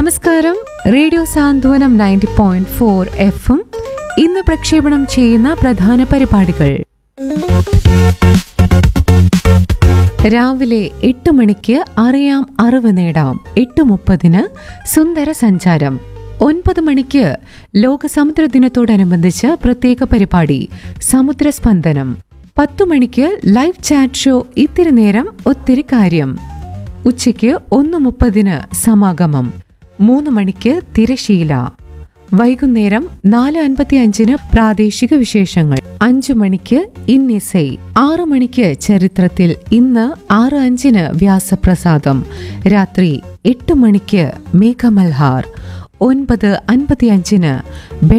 നമസ്കാരം radio Santhwanam ninety point four എഫും ഇന്ന് പ്രക്ഷേപണം ചെയ്യുന്ന പ്രധാന പരിപാടികൾ രാവിലെ എട്ട് മണിക്ക് അറിയാം അറിവ് നേടാം എട്ട് മുപ്പതിന് സുന്ദര സഞ്ചാരം ഒൻപത് മണിക്ക് ലോക സമുദ്ര ദിനത്തോടനുബന്ധിച്ച് പ്രത്യേക പരിപാടി സമുദ്രസ്പന്ദനം പത്തു മണിക്ക് ലൈവ് ചാറ്റ് ഷോ ഇത്തിരി നേരം ഒത്തിരി കാര്യം ഉച്ചയ്ക്ക് ഒന്ന് മുപ്പതിന് സമാഗമം മൂന്ന് മണിക്ക് തിരശീല വൈകുന്നേരം നാല് അൻപത്തി അഞ്ചിന് പ്രാദേശിക വിശേഷങ്ങൾ അഞ്ചു മണിക്ക് ഇന്നിസൈ ആറു മണിക്ക് ചരിത്രത്തിൽ ഇന്ന് ആറ് അഞ്ചിന് വ്യാസപ്രസാദം രാത്രി എട്ട് മണിക്ക് മേഘമൽഹാർ ഒൻപത് അൻപത്തി അഞ്ചിന്